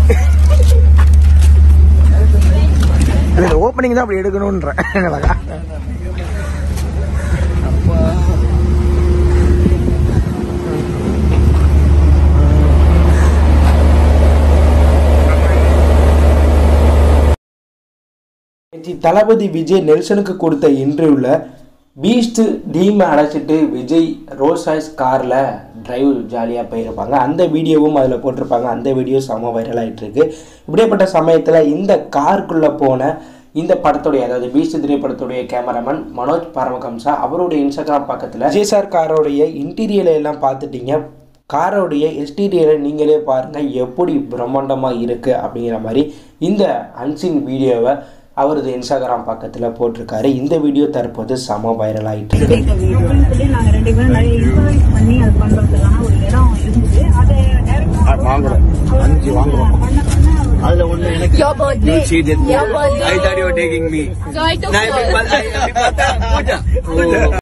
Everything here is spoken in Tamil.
இந்த ஓப்பனிங் தான் அப்படி எடுக்கணும்ன்ற அழகா நேற்று தளபதி விஜய் நெல்சனுக்கு கொடுத்த இன்டர்வியூவில் பீஸ்ட் டீமை அழைச்சிட்டு விஜய் ரோல்ஸ் ராய்ஸ் காரில் டிரைவ் ஜாலியாக போயிருப்பாங்க அந்த வீடியோவும் அதில் போட்டிருப்பாங்க அந்த வீடியோ செம வைரல் ஆகிட்டு இருக்கு இப்படிப்பட்ட சமயத்தில் இந்த காருக்குள்ளே போன இந்த படத்துடைய அதாவது பீஸ்ட் திரைப்படத்துடைய கேமராமேன் மனோஜ் பரமகம்சா அவருடைய இன்ஸ்டாகிராம் பக்கத்தில் விஜய் சார் காரோடைய இன்டீரியரை எல்லாம் பார்த்துட்டீங்க காரோடைய எக்ஸ்டீரியரை நீங்களே பாருங்கள் எப்படி பிரம்மாண்டமாக இருக்குது அப்படிங்கிற மாதிரி இந்த அன்சின் வீடியோவை அவரது இன்ஸ்டாகிராம் பக்கத்தில் போட்டிருக்காரு இந்த வீடியோ தற்போது செம வைரல் ஆயிட்டு இருக்கு அப்படின்னு சொல்லி நாங்க ரெண்டு பேரும் நிறைய இன்வெஸ்ட் பண்ணி அது பண்றதுக்கான ஒரு இடம் இருந்தது அதை direct ஆ வாங்குறோம். அஞ்சு வாங்குறோம். பண்ண பண்ண அவர் அதுல ஒண்ணு எனக்கு Your birthday. she did Your birthday. I thought you were taking me So I took நான் இப்ப yours. பார்த்தா- இப்ப பார்த்தா பூஜா. ஓ.